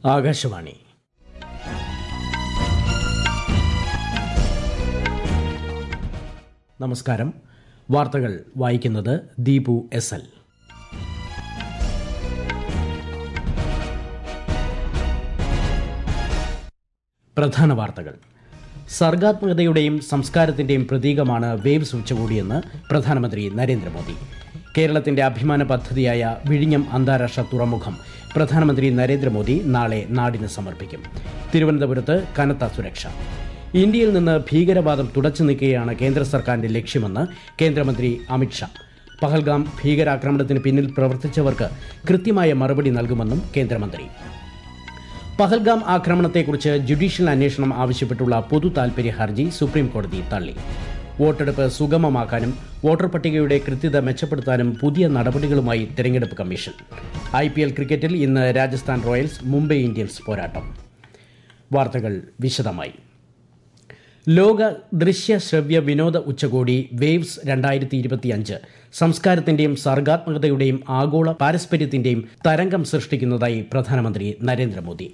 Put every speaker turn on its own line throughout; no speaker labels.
ആകാശവാണി നമസ്കാരം വാർത്തകൾ വായിക്കുന്നത് ദീപു എസ് എൽ പ്രധാന വാർത്തകൾ സർഗാത്മകതയുടെയും സംസ്കാരത്തിന്റെയും പ്രതീകമാണ് വേവ്സ് ഉച്ചകോടിയെന്ന് പ്രധാനമന്ത്രി നരേന്ദ്രമോദി കേരളത്തിന്റെ അഭിമാന പദ്ധതിയായ വിഴിഞ്ഞം അന്താരാഷ്ട്ര തുറമുഖം പ്രധാനമന്ത്രി നരേന്ദ്രമോദി നാളെ നാടിന് സമർപ്പിക്കും തിരുവനന്തപുരത്ത് കനത്ത സുരക്ഷ ഇന്ത്യയിൽ നിന്ന് ഭീകരവാദം തുടച്ചു നീക്കുകയാണ് കേന്ദ്ര സർക്കാരിന്റെ ലക്ഷ്യമെന്ന് കേന്ദ്രമന്ത്രി അമിത്ഷാ പഹൽഗാം ഭീകരാക്രമണത്തിന് പിന്നിൽ പ്രവർത്തിച്ചവർക്ക് കൃത്യമായ മറുപടി നൽകുമെന്നും കേന്ദ്രമന്ത്രി പഹൽഗാം ആക്രമണത്തെക്കുറിച്ച് ജുഡീഷ്യൽ അന്വേഷണം ആവശ്യപ്പെട്ടുള്ള പൊതു താൽപര്യ ഹർജി സുപ്രീം കോടതി തള്ളി വോട്ടെടുപ്പ് സുഗമമാക്കാനും വോട്ടർ പട്ടികയുടെ കൃത്യത മെച്ചപ്പെടുത്താനും പുതിയ നടപടികളുമായി തെരഞ്ഞെടുപ്പ് കമ്മീഷൻ ഐ പി എൽ ക്രിക്കറ്റിൽ ഇന്ന് രാജസ്ഥാൻ റോയൽസ് മുംബൈ ഇന്ത്യൻസ് പോരാട്ടം വാർത്തകൾ വിശദമായി ലോക ദൃശ്യ ശ്രവ്യ വിനോദ ഉച്ചകോടി വേവ്സ് രണ്ടായിരത്തി ഇരുപത്തിയഞ്ച് സംസ്കാരത്തിന്റെയും സർഗാത്മകതയുടെയും ആഗോള പാരസ്പര്യത്തിന്റെയും തരംഗം സൃഷ്ടിക്കുന്നതായി പ്രധാനമന്ത്രി നരേന്ദ്രമോദി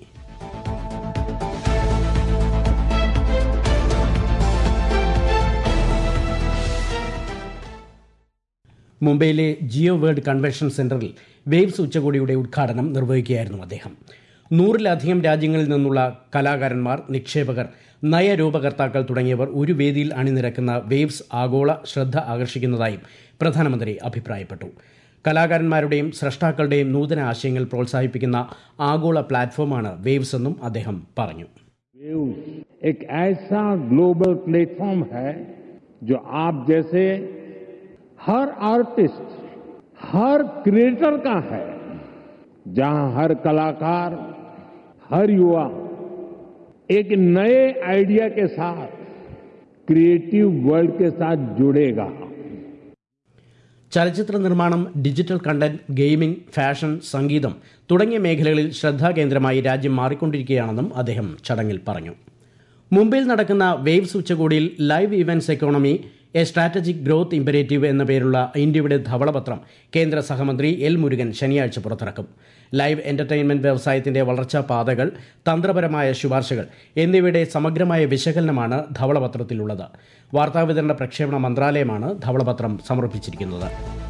മുംബൈയിലെ ജിയോ വേൾഡ് കൺവെൻഷൻ സെന്ററിൽ വേവ്സ് ഉച്ചകോടിയുടെ ഉദ്ഘാടനം നിർവഹിക്കുകയായിരുന്നു അദ്ദേഹം നൂറിലധികം രാജ്യങ്ങളിൽ നിന്നുള്ള കലാകാരന്മാർ നിക്ഷേപകർ നയരൂപകർത്താക്കൾ തുടങ്ങിയവർ ഒരു വേദിയിൽ അണിനിരക്കുന്ന വേവ്സ് ആഗോള ശ്രദ്ധ ആകർഷിക്കുന്നതായും പ്രധാനമന്ത്രി അഭിപ്രായപ്പെട്ടു കലാകാരന്മാരുടെയും സ്രഷ്ടാക്കളുടെയും നൂതന ആശയങ്ങൾ പ്രോത്സാഹിപ്പിക്കുന്ന ആഗോള പ്ലാറ്റ്ഫോമാണ് വേവ്സ് എന്നും അദ്ദേഹം പറഞ്ഞു
वेव्स एक ऐसा ग्लोबल प्लेटफॉर्म है जो आप जैसे हर आर्टिस्ट हर क्रिएटर का है जहां हर कलाकार हर युवा एक नए आइडिया के साथ क्रिएटिव वर्ल्ड के साथ जुड़ेगा
ചലച്ചിത്ര നിർമ്മാണം ഡിജിറ്റൽ കണ്ടന്റ് ഗെയിമിംഗ് ഫാഷൻ സംഗീതം തുടങ്ങിയ മേഖലകളിൽ ശ്രദ്ധാകേന്ദ്രമായി രാജ്യം മാറിക്കൊണ്ടിരിക്കുകയാണെന്നും അദ്ദേഹം ചടങ്ങിൽ പറഞ്ഞു മുംബൈയിൽ നടക്കുന്ന വേവ്സ് ഉച്ചകോടിയിൽ live events economy a strategic growth imperative എന്ന പേരുള്ള ഇന്ത്യയുടെ ധവളപത്രം കേന്ദ്ര സഹമന്ത്രി എൽ മുരുകൻ ശനിയാഴ്ച പുറത്തിറക്കും ലൈവ് എന്റർടൈൻമെന്റ് വ്യവസായത്തിന്റെ വളർച്ചാ പാതകൾ തന്ത്രപരമായ ശുപാർശകൾ എന്നിവയുടെ സമഗ്രമായ വിശകലനമാണ് ധവളപത്രത്തിലുള്ളത് വാർത്താവിതരണ പ്രക്ഷേപണ മന്ത്രാലയമാണ് ധവളപത്രം സമർപ്പിച്ചിരിക്കുന്നത്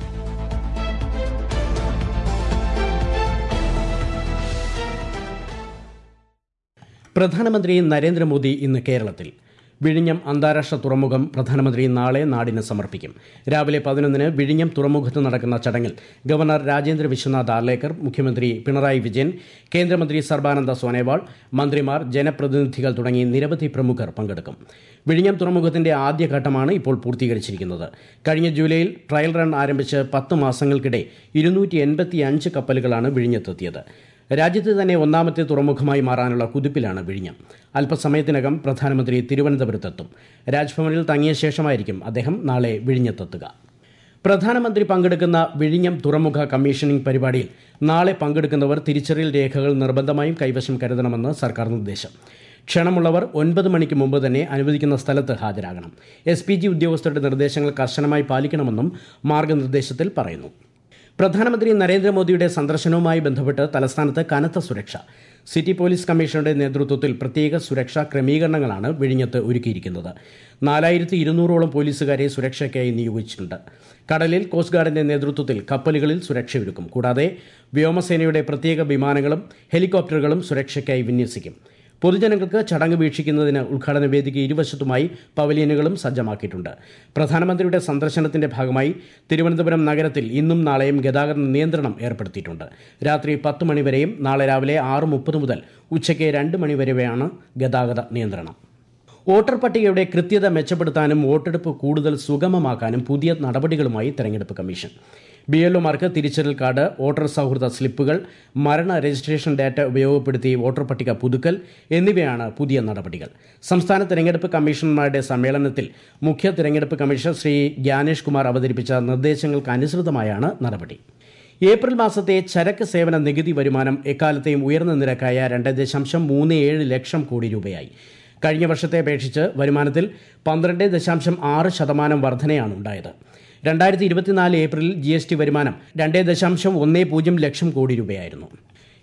പ്രധാനമന്ത്രി നരേന്ദ്രമോദി ഇന്ന് കേരളത്തിൽ വിഴിഞ്ഞം അന്താരാഷ്ട്ര തുറമുഖം പ്രധാനമന്ത്രി നാളെ നാടിന് സമർപ്പിക്കും രാവിലെ പതിനൊന്നിന് വിഴിഞ്ഞം തുറമുഖത്ത് നടക്കുന്ന ചടങ്ങിൽ ഗവർണർ രാജേന്ദ്ര വിശ്വനാഥ് ആർലേക്കർ മുഖ്യമന്ത്രി പിണറായി വിജയൻ കേന്ദ്രമന്ത്രി സർബാനന്ദ സോനോവാൾ മന്ത്രിമാർ ജനപ്രതിനിധികൾ തുടങ്ങി നിരവധി പ്രമുഖർ പങ്കെടുക്കും വിഴിഞ്ഞം തുറമുഖത്തിന്റെ ആദ്യഘട്ടമാണ് ഇപ്പോൾ പൂർത്തീകരിച്ചിരിക്കുന്നത് കഴിഞ്ഞ ജൂലൈയിൽ ട്രയൽ റൺ ആരംഭിച്ച് പത്ത് മാസങ്ങൾക്കിടെ ഇരുന്നൂറ്റി എൺപത്തിയഞ്ച് കപ്പലുകളാണ് വിഴിഞ്ഞത്തെത്തിയത് രാജ്യത്ത് തന്നെ ഒന്നാമത്തെ തുറമുഖമായി മാറാനുള്ള കുതിപ്പിലാണ് വിഴിഞ്ഞം അല്പസമയത്തിനകം പ്രധാനമന്ത്രി തിരുവനന്തപുരത്തെത്തും രാജ്ഭവനിൽ തങ്ങിയ ശേഷമായിരിക്കും അദ്ദേഹം നാളെ വിഴിഞ്ഞത്തെത്തുക പ്രധാനമന്ത്രി പങ്കെടുക്കുന്ന വിഴിഞ്ഞം തുറമുഖ കമ്മീഷനിംഗ് പരിപാടിയിൽ നാളെ പങ്കെടുക്കുന്നവർ തിരിച്ചറിയൽ രേഖകൾ നിർബന്ധമായും കൈവശം കരുതണമെന്ന് സർക്കാർ നിർദ്ദേശം ക്ഷണമുള്ളവർ ഒൻപത് മണിക്ക് മുമ്പ് തന്നെ അനുവദിക്കുന്ന സ്ഥലത്ത് ഹാജരാകണം എസ് പി ജി ഉദ്യോഗസ്ഥരുടെ നിർദ്ദേശങ്ങൾ കർശനമായി പാലിക്കണമെന്നും മാർഗനിർദ്ദേശത്തിൽ പറയുന്നു പ്രധാനമന്ത്രി നരേന്ദ്രമോദിയുടെ സന്ദർശനവുമായി ബന്ധപ്പെട്ട് തലസ്ഥാനത്ത് കനത്ത സുരക്ഷ സിറ്റി പോലീസ് കമ്മീഷണറുടെ നേതൃത്വത്തിൽ പ്രത്യേക സുരക്ഷാ ക്രമീകരണങ്ങളാണ് വിഴിഞ്ഞത്ത് ഒരുക്കിയിരിക്കുന്നത് നാലായിരത്തി ഇരുന്നൂറോളം പോലീസുകാരെ സുരക്ഷയ്ക്കായി നിയോഗിച്ചിട്ടുണ്ട് കടലിൽ കോസ്റ്റ് ഗാർഡിന്റെ നേതൃത്വത്തിൽ കപ്പലുകളിൽ സുരക്ഷയൊരുക്കും കൂടാതെ വ്യോമസേനയുടെ പ്രത്യേക വിമാനങ്ങളും ഹെലികോപ്റ്ററുകളും സുരക്ഷയ്ക്കായി വിന്യസിക്കും പൊതുജനങ്ങൾക്ക് ചടങ്ങ് വീക്ഷിക്കുന്നതിന് ഉദ്ഘാടന വേദിക്ക് ഇരുവശത്തുമായി പവലിയനുകളും സജ്ജമാക്കിയിട്ടുണ്ട് പ്രധാനമന്ത്രിയുടെ സന്ദർശനത്തിന്റെ ഭാഗമായി തിരുവനന്തപുരം നഗരത്തിൽ ഇന്നും നാളെയും ഗതാഗത നിയന്ത്രണം ഏർപ്പെടുത്തിയിട്ടുണ്ട് രാത്രി പത്ത് മണിവരെയും നാളെ രാവിലെ ആറ് മുപ്പത് മുതൽ ഉച്ചയ്ക്ക് രണ്ട് മണിവരെയാണ് ഗതാഗത നിയന്ത്രണം വോട്ടർ പട്ടികയുടെ കൃത്യത മെച്ചപ്പെടുത്താനും വോട്ടെടുപ്പ് കൂടുതൽ സുഗമമാക്കാനും പുതിയ നടപടികളുമായി തെരഞ്ഞെടുപ്പ് കമ്മീഷൻ ബി എൽഒമാർക്ക് തിരിച്ചറിയൽ കാർഡ് വോട്ടർ സൗഹൃദ സ്ലിപ്പുകൾ മരണ രജിസ്ട്രേഷൻ ഡാറ്റ ഉപയോഗപ്പെടുത്തി വോട്ടർ പട്ടിക പുതുക്കൽ എന്നിവയാണ് പുതിയ നടപടികൾ സംസ്ഥാന തെരഞ്ഞെടുപ്പ് കമ്മീഷണർമാരുടെ സമ്മേളനത്തിൽ മുഖ്യ തെരഞ്ഞെടുപ്പ് കമ്മീഷണർ ശ്രീ ജ്ഞാനേഷ് കുമാർ അവതരിപ്പിച്ച നിർദ്ദേശങ്ങൾക്ക് അനുസൃതമായാണ് നടപടി ഏപ്രിൽ മാസത്തെ ചരക്ക് സേവന നികുതി വരുമാനം എക്കാലത്തെയും ഉയർന്ന നിരക്കായ രണ്ട് ദശാംശം മൂന്ന് ഏഴ് ലക്ഷം കോടി രൂപയായി കഴിഞ്ഞ വർഷത്തെ അപേക്ഷിച്ച് വരുമാനത്തിൽ പന്ത്രണ്ട് ദശാംശം ആറ് ശതമാനം വർധനയാണ് ഉണ്ടായത് രണ്ടായിരത്തി ഇരുപത്തിനാല് ഏപ്രിലിൽ ജി എസ് ടി വരുമാനം രണ്ട് ദശാംശം ഒന്ന് പൂജ്യം ലക്ഷം കോടി രൂപയായിരുന്നു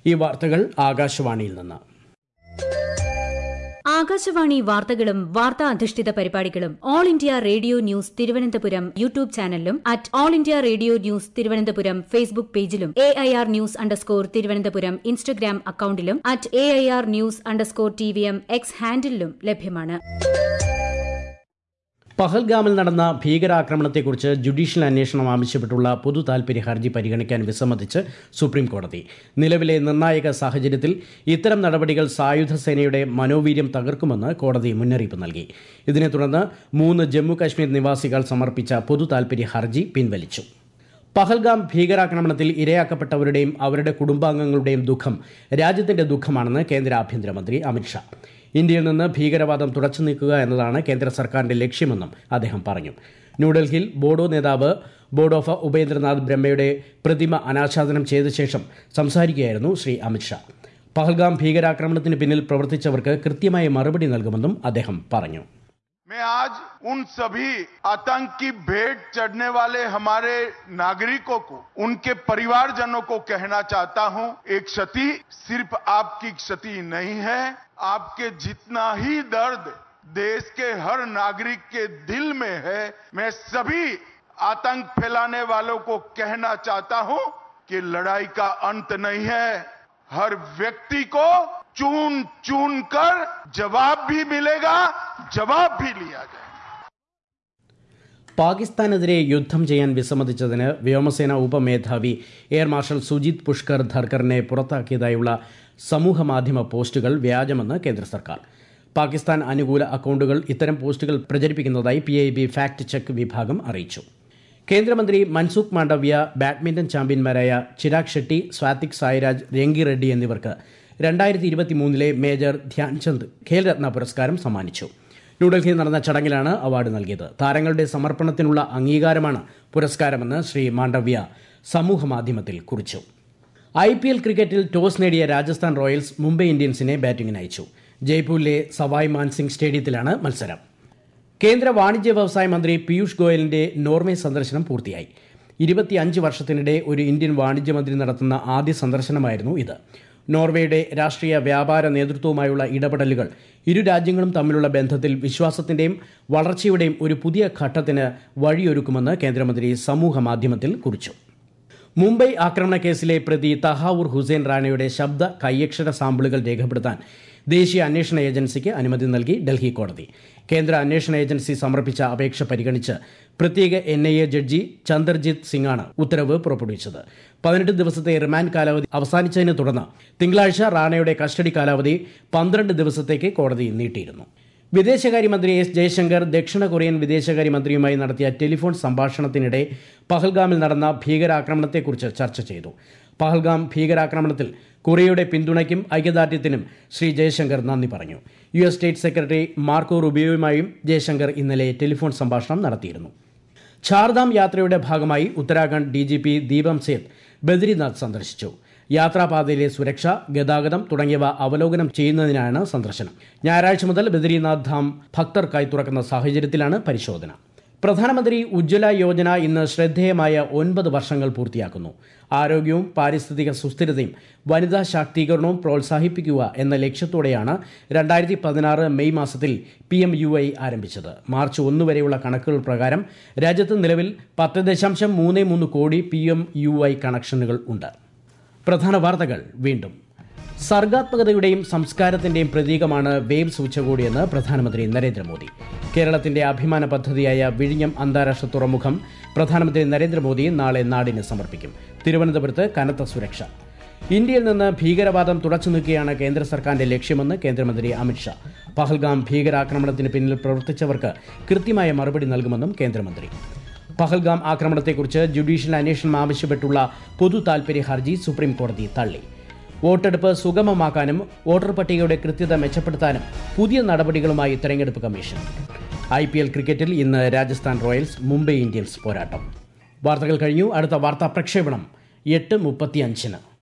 ഈ വാർത്തകൾ ആകാശവാണിയിൽ നിന്ന്
ആകാശവാണി വാർത്തകളും വാർത്താ അധിഷ്ഠിത പരിപാടികളും All India Radio news Thiruvananthapuram YouTube ചാനലിലും at All India Radio news Thiruvananthapuram Facebook പേജിലും A I R news underscore Thiruvananthapuram Instagram അക്കൌണ്ടിലും at A I R news underscore T V M X ഹാൻഡിലും ലഭ്യമാണ്
പഹൽഗാമിൽ നടന്ന ഭീകരാക്രമണത്തെക്കുറിച്ച് ജുഡീഷ്യൽ അന്വേഷണം ആവശ്യപ്പെട്ടുള്ള പൊതു താൽപര്യ ഹർജി പരിഗണിക്കാൻ വിസമ്മതിച്ച് സുപ്രീം കോടതി നിലവിലെ നിർണായക സാഹചര്യത്തിൽ ഇത്തരം നടപടികൾ സായുധ സേനയുടെ മനോവീര്യം തകർക്കുമെന്ന് കോടതി മുന്നറിയിപ്പ് നൽകി ഇതിനെ തുടർന്ന് മൂന്ന് ജമ്മു കാശ്മീർ നിവാസികൾ സമർപ്പിച്ച പൊതു താൽപര്യ ഹർജി പിൻവലിച്ചു പഹൽഗാം ഭീകരാക്രമണത്തിൽ ഇരയാക്കപ്പെട്ടവരുടെയും അവരുടെ കുടുംബാംഗങ്ങളുടെയും ദുഃഖം രാജ്യത്തിന്റെ ദുഃഖമാണെന്ന് കേന്ദ്ര ആഭ്യന്തരമന്ത്രി അമിത്ഷാ ഇന്ത്യയിൽ നിന്ന് ഭീകരവാദം തുടച്ചു നീക്കുക എന്നതാണ് കേന്ദ്ര സർക്കാരിന്റെ ലക്ഷ്യമെന്നും അദ്ദേഹം പറഞ്ഞു ന്യൂഡൽഹിയിൽ ബോഡോ നേതാവ് ബോഡോഫ ഉപേന്ദ്രനാഥ് ബ്രഹ്മയുടെ പ്രതിമ അനാച്ഛാദനം ചെയ്ത ശേഷം സംസാരിക്കുകയായിരുന്നു ശ്രീ അമിത്ഷാ പഹൽഗാം ഭീകരാക്രമണത്തിന് പിന്നിൽ പ്രവർത്തിച്ചവർക്ക് കൃത്യമായ മറുപടി നൽകുമെന്നും അദ്ദേഹം പറഞ്ഞു
मैं आज उन सभी आतंक की भेंट चढ़ने वाले हमारे नागरिकों को उनके परिवारजनों को कहना चाहता हूं एक क्षति सिर्फ आपकी क्षति नहीं है आपके जितना ही दर्द देश के हर नागरिक के दिल में है मैं सभी आतंक फैलाने वालों को कहना चाहता हूं कि लड़ाई का अंत नहीं है हर व्यक्ति को चून चून कर जवाब भी मिलेगा जवाब भी लिया जाएगा
പാകിസ്ഥാനെതിരെ യുദ്ധം ചെയ്യാൻ വിസമ്മതിച്ചതിന് വ്യോമസേന ഉപമേധാവി എയർ മാർഷൽ സുജിത് പുഷ്കർ ധർക്കറിനെ പുറത്താക്കിയതായുള്ള സമൂഹമാധ്യമ പോസ്റ്റുകൾ വ്യാജമെന്ന് കേന്ദ്ര സർക്കാർ പാകിസ്ഥാൻ അനുകൂല അക്കൌണ്ടുകൾ ഇത്തരം പോസ്റ്റുകൾ പ്രചരിപ്പിക്കുന്നതായി P I B fact check വിഭാഗം അറിയിച്ചു കേന്ദ്രമന്ത്രി മൻസുഖ് മാണ്ഡവ്യ ബാഡ്മിന്റൺ ചാമ്പ്യന്മാരായ ചിരാഗ് ഷെട്ടി സ്വാതിക് സായിരാജ് രംഗി റെഡ്ഡി എന്നിവർക്ക് രണ്ടായിരത്തി ഇരുപത്തിമൂന്നിലെ മേജർ ധ്യാൻചന്ദ് ഖേൽരത്ന പുരസ്കാരം സമ്മാനിച്ചു ന്യൂഡൽഹിയിൽ നടന്ന ചടങ്ങിലാണ് അവാർഡ് നൽകിയത് താരങ്ങളുടെ സമർപ്പണത്തിനുള്ള അംഗീകാരമാണ് പുരസ്കാരമെന്ന് ശ്രീ മാണ്ഡവ്യ സമൂഹമാധ്യമത്തിൽ കുറിച്ചു ഐ പി എൽ ക്രിക്കറ്റിൽ ടോസ് നേടിയ രാജസ്ഥാൻ റോയൽസ് മുംബൈ ഇന്ത്യൻസിനെ ബാറ്റിംഗിന് അയച്ചു ജയ്പൂരിലെ സവായ് മാൻസിംഗ് സ്റ്റേഡിയത്തിലാണ് മത്സരം കേന്ദ്ര വാണിജ്യ വ്യവസായ മന്ത്രി പീയൂഷ് ഗോയലിന്റെ നോർവേ സന്ദർശനം പൂർത്തിയായി ഇരുപത്തിയഞ്ച് വർഷത്തിനിടെ ഒരു ഇന്ത്യൻ വാണിജ്യമന്ത്രി നടത്തുന്ന ആദ്യ സന്ദർശനമായിരുന്നു ഇത് നോർവേയുടെ രാഷ്ട്രീയ വ്യാപാര നേതൃത്വവുമായുള്ള ഇടപെടലുകൾ ഇരു രാജ്യങ്ങളും തമ്മിലുള്ള ബന്ധത്തിൽ വിശ്വാസത്തിന്റെയും വളർച്ചയുടെയും ഒരു പുതിയ ഘട്ടത്തിന് വഴിയൊരുക്കുമെന്ന് കേന്ദ്രമന്ത്രി സമൂഹ മാധ്യമത്തിൽ കുറിച്ചു മുംബൈ ആക്രമണ കേസിലെ പ്രതി തഹാവൂർ ഹുസൈൻ റാണയുടെ ശബ്ദ കൈയക്ഷര സാമ്പിളുകൾ രേഖപ്പെടുത്താൻ ദേശീയ അന്വേഷണ ഏജൻസിക്ക് അനുമതി നൽകി ഡൽഹി കോടതി കേന്ദ്ര അന്വേഷണ ഏജൻസി സമർപ്പിച്ച അപേക്ഷ പരിഗണിച്ച് പ്രത്യേക N I A judge Chanderjit സിംഗാണ് ഉത്തരവ് പുറപ്പെടുവിച്ചത് പതിനെട്ട് ദിവസത്തെ റിമാൻഡ് കാലാവധി അവസാനിച്ചതിനെ തുടർന്ന് തിങ്കളാഴ്ച റാണയുടെ കസ്റ്റഡി കാലാവധി പന്ത്രണ്ട് ദിവസത്തേക്ക് കോടതി നീട്ടിയിരുന്നു വിദേശകാര്യമന്ത്രി എസ് ജയശങ്കർ ദക്ഷിണ കൊറിയൻ വിദേശകാര്യമന്ത്രിയുമായി നടത്തിയ ടെലിഫോൺ സംഭാഷണത്തിനിടെ പഹൽഗാമിൽ നടന്ന ഭീകരാക്രമണത്തെക്കുറിച്ച് ചർച്ച ചെയ്തു പഹൽഗാം ഭീകരാക്രമണത്തിൽ കൊറിയയുടെ പിന്തുണയ്ക്കും ഐക്യദാർഢ്യത്തിനും ശ്രീ ജയശങ്കർ നന്ദി പറഞ്ഞു U S state secretary Marco റുബിയോയുമായും ജയശങ്കർ ഇന്നലെ ടെലിഫോൺ സംഭാഷണം നടത്തിയിരുന്നു ഛാർധാം യാത്രയുടെ ഭാഗമായി Uttarakhand D G P Deepam Seth Badrinath സന്ദർശിച്ചു യാത്രാപാതയിലെ സുരക്ഷ ഗതാഗതം തുടങ്ങിയവ അവലോകനം ചെയ്യുന്നതിനാണ് സന്ദർശനം ഞായറാഴ്ച മുതൽ ബദ്രിനാഥ് ധാം ഭക്തർക്കായി തുറക്കുന്ന സാഹചര്യത്തിലാണ് പരിശോധന പ്രധാനമന്ത്രി ഉജ്ജ്വല യോജന ഇന്ന് ശ്രദ്ധേയമായ ഒൻപത് വർഷങ്ങൾ പൂർത്തിയാക്കുന്നു ആരോഗ്യവും പാരിസ്ഥിതിക സുസ്ഥിരതയും വനിതാ ശാക്തീകരണവും പ്രോത്സാഹിപ്പിക്കുക എന്ന ലക്ഷ്യത്തോടെയാണ് രണ്ടായിരത്തി പതിനാറ് മെയ് മാസത്തിൽ പി എം യു ഐ ആരംഭിച്ചത് മാർച്ച് ഒന്ന് വരെയുള്ള കണക്കുകൾ പ്രകാരം രാജ്യത്ത് നിലവിൽ പത്ത് ദശാംശം മൂന്ന് മൂന്ന് കോടി പി എം യു ഐ കണക്ഷനുകൾ ഉണ്ട് പ്രധാന വാർത്തകൾ വീണ്ടും സർഗാത്മകതയുടെയും സംസ്കാരത്തിന്റെയും പ്രതീകമാണ് വേവ്സ് ഉച്ചകോടിയെന്ന് പ്രധാനമന്ത്രി നരേന്ദ്രമോദി കേരളത്തിന്റെ അഭിമാന പദ്ധതിയായ വിഴിഞ്ഞം അന്താരാഷ്ട്ര തുറമുഖം പ്രധാനമന്ത്രി നരേന്ദ്രമോദി നാളെ നാടിന് സമർപ്പിക്കും തിരുവനന്തപുരത്ത് കനത്ത സുരക്ഷ ഇന്ത്യയിൽ നിന്ന് ഭീകരവാദം തുടച്ചു നീക്കുകയാണ് കേന്ദ്ര സർക്കാരിന്റെ ലക്ഷ്യമെന്ന് കേന്ദ്രമന്ത്രി അമിത്ഷാ പഹൽഗാം ഭീകരാക്രമണത്തിന് പിന്നിൽ പ്രവർത്തിച്ചവർക്ക് കൃത്യമായ മറുപടി നൽകുമെന്നും കേന്ദ്രമന്ത്രി പഹൽഗാം ആക്രമണത്തെക്കുറിച്ച് ജുഡീഷ്യൽ അന്വേഷണം ആവശ്യപ്പെട്ടുള്ള പൊതു താൽപര്യ ഹർജി സുപ്രീം കോടതി തള്ളി വോട്ടെടുപ്പ് സുഗമമാക്കാനും വോട്ടർ പട്ടികയുടെ കൃത്യത മെച്ചപ്പെടുത്താനും പുതിയ നടപടികളുമായി തെരഞ്ഞെടുപ്പ് കമ്മീഷൻ ഐ പി എൽ ക്രിക്കറ്റിൽ ഇന്ന് രാജസ്ഥാൻ റോയൽസ് മുംബൈ ഇന്ത്യൻസ് പോരാട്ടം വാർത്തകൾ കഴിഞ്ഞു അടുത്ത വാർത്താ പ്രക്ഷേപണം എട്ട് മുപ്പത്തിയഞ്ചിന്